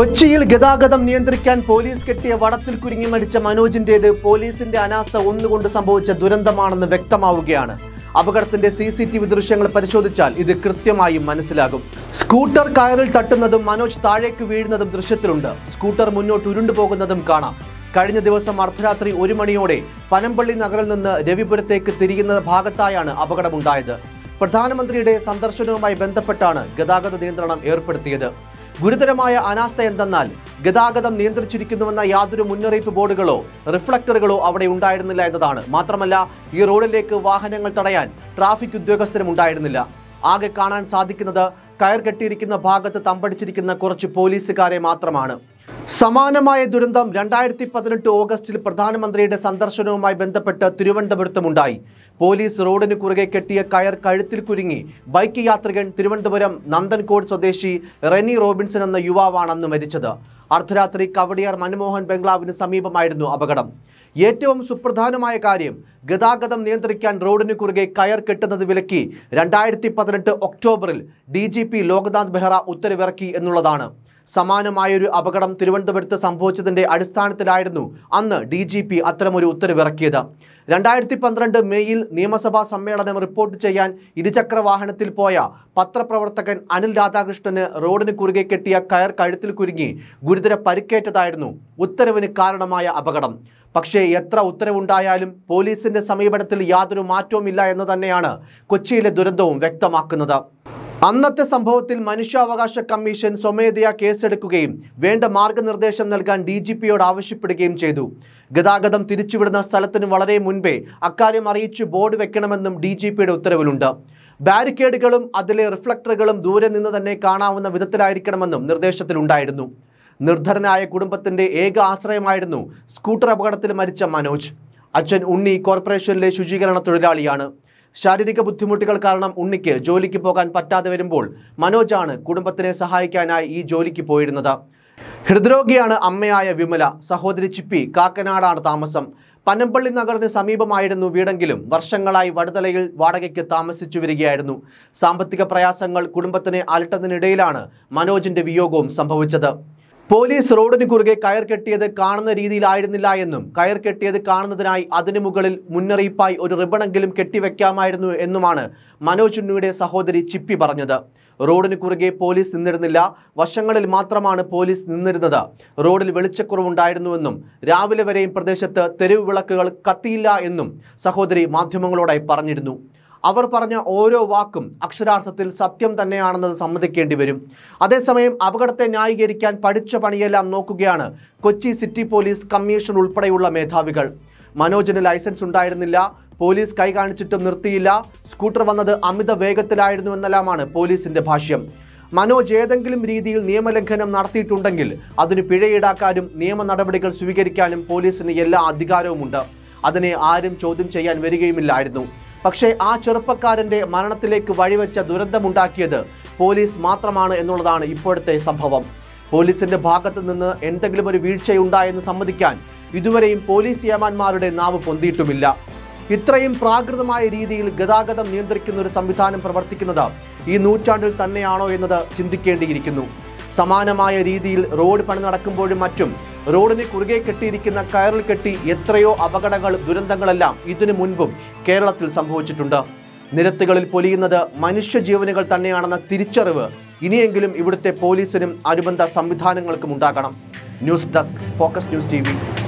കൊച്ചിയിൽ ഗതാഗതം നിയന്ത്രിക്കാൻ പോലീസ് കെട്ടിയ വടത്തിൽ കുരുങ്ങി മരിച്ച മനോജിന്റേത് പോലീസിന്റെ അനാസ്ഥ ഒന്നുകൊണ്ട് സംഭവിച്ച ദുരന്തമാണെന്ന് വ്യക്തമാവുകയാണ് അപകടത്തിന്റെ സി സി ടി വി ദൃശ്യങ്ങൾ പരിശോധിച്ചാൽ ഇത് കൃത്യമായും മനസ്സിലാകും സ്കൂട്ടർ കയറിൽ തട്ടുന്നതും മനോജ് താഴേക്ക് വീഴുന്നതും ദൃശ്യത്തിലുണ്ട് സ്കൂട്ടർ മുന്നോട്ട് ഉരുണ്ടു പോകുന്നതും കാണാം കഴിഞ്ഞ ദിവസം അർദ്ധരാത്രി ഒരു മണിയോടെ പനമ്പള്ളി നഗറിൽ നിന്ന് രവിപുരത്തേക്ക് തിരിയുന്ന ഭാഗത്തായാണ് അപകടമുണ്ടായത് പ്രധാനമന്ത്രിയുടെ സന്ദർശനവുമായി ബന്ധപ്പെട്ടാണ് ഗതാഗത നിയന്ത്രണം ഏർപ്പെടുത്തിയത് ഗുരുതരമായ അനാസ്ഥ എന്തെന്നാൽ ഗതാഗതം നിയന്ത്രിച്ചിരിക്കുന്നുവെന്ന യാതൊരു മുന്നറിയിപ്പ് ബോർഡുകളോ റിഫ്ലക്ടറുകളോ അവിടെ ഉണ്ടായിരുന്നില്ല എന്നതാണ് മാത്രമല്ല ഈ റോഡിലേക്ക് വാഹനങ്ങൾ തടയാൻ ട്രാഫിക് ഉദ്യോഗസ്ഥരും ഉണ്ടായിരുന്നില്ല ആകെ കാണാൻ സാധിക്കുന്നത് കയർ കെട്ടിയിരിക്കുന്ന ഭാഗത്ത് തമ്പടിച്ചിരിക്കുന്ന കുറച്ച് പോലീസുകാരെ മാത്രമാണ് സമാനമായ ദുരന്തം രണ്ടായിരത്തി പതിനെട്ട് ഓഗസ്റ്റിൽ പ്രധാനമന്ത്രിയുടെ സന്ദർശനവുമായി ബന്ധപ്പെട്ട് തിരുവനന്തപുരത്തുമുണ്ടായി പോലീസ് റോഡിന് കുറുകെ കെട്ടിയ കയർ കഴുത്തിൽ കുരുങ്ങി ബൈക്ക് യാത്രികൻ തിരുവനന്തപുരം നന്ദൻകോട് സ്വദേശി റെനി റോബിൻസൺ എന്ന യുവാവാണ് അന്ന് മരിച്ചത് അർദ്ധരാത്രി കവടിയാർ മൻമോഹൻ ബംഗ്ലാവിന് സമീപമായിരുന്നു അപകടം ഏറ്റവും സുപ്രധാനമായ കാര്യം ഗതാഗതം നിയന്ത്രിക്കാൻ റോഡിന് കുറുകെ കയർ കെട്ടുന്നത് വിലക്കി രണ്ടായിരത്തി പതിനെട്ട് ഒക്ടോബറിൽ D G P Loknath Behera ഉത്തരവിറക്കി എന്നുള്ളതാണ് സമാനമായൊരു അപകടം തിരുവനന്തപുരത്ത് സംഭവിച്ചതിന്റെ അടിസ്ഥാനത്തിലായിരുന്നു അന്ന് ഡി ജി പി അത്തരമൊരു ഉത്തരവിറക്കിയത് രണ്ടായിരത്തി പന്ത്രണ്ട് മെയ്യിൽ നിയമസഭാ സമ്മേളനം റിപ്പോർട്ട് ചെയ്യാൻ ഇരുചക്ര വാഹനത്തിൽ പോയ പത്രപ്രവർത്തകൻ അനിൽ രാധാകൃഷ്ണന് റോഡിന് കുറുകെ കെട്ടിയ കയർ കഴുത്തിൽ കുരുങ്ങി ഗുരുതര പരിക്കേറ്റതായിരുന്നു ഉത്തരവിന് കാരണമായ അപകടം പക്ഷേ എത്ര ഉത്തരവുണ്ടായാലും പോലീസിന്റെ സമീപനത്തിൽ യാതൊരു മാറ്റവുമില്ല എന്ന് തന്നെയാണ് കൊച്ചിയിലെ ദുരന്തവും വ്യക്തമാക്കുന്നത് അന്നത്തെ സംഭവത്തിൽ മനുഷ്യാവകാശ കമ്മീഷൻ സ്വമേധയാ കേസെടുക്കുകയും വേണ്ട മാർഗനിർദ്ദേശം നൽകാൻ ഡി ജി പിയോട് ആവശ്യപ്പെടുകയും ചെയ്തു ഗതാഗതം തിരിച്ചുവിടുന്ന സ്ഥലത്തിന് വളരെ മുൻപേ അക്കാര്യം അറിയിച്ച് ബോർഡ് വെക്കണമെന്നും ഡി ജി പിയുടെ ഉത്തരവിലുണ്ട് ബാരിക്കേഡുകളും അതിലെ റിഫ്ലക്ടറുകളും ദൂരെ നിന്ന് തന്നെ കാണാവുന്ന വിധത്തിലായിരിക്കണമെന്നും നിർദ്ദേശത്തിലുണ്ടായിരുന്നു നിർധരനായ കുടുംബത്തിന്റെ ഏക ആശ്രയമായിരുന്നു സ്കൂട്ടർ അപകടത്തിൽ മരിച്ച മനോജ് അച്ഛൻ ഉണ്ണി കോർപ്പറേഷനിലെ ശുചീകരണ തൊഴിലാളിയാണ് ശാരീരിക ബുദ്ധിമുട്ടുകൾ കാരണം ഉണ്ണിക്ക് ജോലിക്ക് പോകാൻ പറ്റാതെ വരുമ്പോൾ മനോജാണ് കുടുംബത്തിനെ സഹായിക്കാനായി ഈ ജോലിക്ക് പോയിരുന്നത് ഹൃദ്രോഗിയാണ് അമ്മയായ വിമല സഹോദരി ചിപ്പി കാക്കനാടാണ് താമസം പനമ്പള്ളി നഗറിന് സമീപമായിരുന്നു വീടെങ്കിലും വർഷങ്ങളായി വടുതലയിൽ വാടകയ്ക്ക് താമസിച്ചു വരികയായിരുന്നു സാമ്പത്തിക പ്രയാസങ്ങൾ കുടുംബത്തിനെ അലട്ടുന്നതിനിടയിലാണ് മനോജിന്റെ വിയോഗവും സംഭവിച്ചത് പോലീസ് റോഡിന് കുറുകെ കയർ കെട്ടിയത് കാണുന്ന രീതിയിലായിരുന്നില്ല എന്നും കയർ കെട്ടിയത് കാണുന്നതിനായി അതിനു മുകളിൽ മുന്നറിയിപ്പായി ഒരു റിബണെങ്കിലും കെട്ടിവെക്കാമായിരുന്നു എന്നുമാണ് മനോജ് ഉണ്ണിയുടെ സഹോദരി ചിപ്പി പറഞ്ഞത് റോഡിന് കുറുകെ പോലീസ് നിന്നിരുന്നില്ല വശങ്ങളിൽ മാത്രമാണ് പോലീസ് നിന്നിരുന്നത് റോഡിൽ വെളിച്ചക്കുറവുണ്ടായിരുന്നുവെന്നും രാവിലെ വരെയും പ്രദേശത്ത് തെരുവ് വിളക്കുകൾ കത്തിയില്ല എന്നും സഹോദരി മാധ്യമങ്ങളോടായി പറഞ്ഞിരുന്നു അവർ പറഞ്ഞ ഓരോ വാക്കും അക്ഷരാർത്ഥത്തിൽ സത്യം തന്നെയാണെന്നത് സമ്മതിക്കേണ്ടി വരും അതേസമയം അപകടത്തെ ന്യായീകരിക്കാൻ പഠിച്ച പണിയെല്ലാം നോക്കുകയാണ് കൊച്ചി സിറ്റി പോലീസ് കമ്മീഷൻ ഉൾപ്പെടെയുള്ള മേധാവികൾ മനോജിന് ലൈസൻസ് ഉണ്ടായിരുന്നില്ല പോലീസ് കൈ കാണിച്ചിട്ടും നിർത്തിയില്ല സ്കൂട്ടർ വന്നത് അമിത വേഗത്തിലായിരുന്നു എന്നെല്ലാമാണ് പോലീസിന്റെ ഭാഷ്യം മനോജ് ഏതെങ്കിലും രീതിയിൽ നിയമലംഘനം നടത്തിയിട്ടുണ്ടെങ്കിൽ അതിന് പിഴ ഈടാക്കാനും നിയമ നടപടികൾ സ്വീകരിക്കാനും പോലീസിന് എല്ലാ അധികാരവുമുണ്ട് അതിനെ ആരും ചോദ്യം ചെയ്യാൻ വരികയുമില്ലായിരുന്നു പക്ഷേ ആ ചെറുപ്പക്കാരന്റെ മരണത്തിലേക്ക് വഴിവെച്ച ദുരന്തമുണ്ടാക്കിയത് പോലീസ് മാത്രമാണ് എന്നുള്ളതാണ് ഇപ്പോഴത്തെ സംഭവം പോലീസിന്റെ ഭാഗത്ത് നിന്ന് എന്തെങ്കിലും ഒരു വീഴ്ചയുണ്ടായെന്ന് സമ്മതിക്കാൻ ഇതുവരെയും പോലീസ് യേമാന്മാരുടെ നാവ് പൊന്തിയിട്ടുമില്ല ഇത്രയും പ്രാകൃതമായ രീതിയിൽ ഗതാഗതം നിയന്ത്രിക്കുന്ന ഒരു സംവിധാനം പ്രവർത്തിക്കുന്നത് ഈ നൂറ്റാണ്ടിൽ തന്നെയാണോ എന്നത് ചിന്തിക്കേണ്ടിയിരിക്കുന്നു സമാനമായ രീതിയിൽ റോഡ് പണി നടക്കുമ്പോഴും മറ്റും റോഡിന് കുറുകെ കെട്ടിയിരിക്കുന്ന കയറിൽ കെട്ടി എത്രയോ അപകടങ്ങൾ ദുരന്തങ്ങളെല്ലാം ഇതിനു മുൻപും കേരളത്തിൽ സംഭവിച്ചിട്ടുണ്ട് നിരത്തുകളിൽ പൊലിയുന്നത് മനുഷ്യജീവനുകൾ തന്നെയാണെന്ന തിരിച്ചറിവ് ഇനിയെങ്കിലും ഇവിടുത്തെ പോലീസിനും അനുബന്ധ സംവിധാനങ്ങൾക്കും ഉണ്ടാകണം news desk focus news T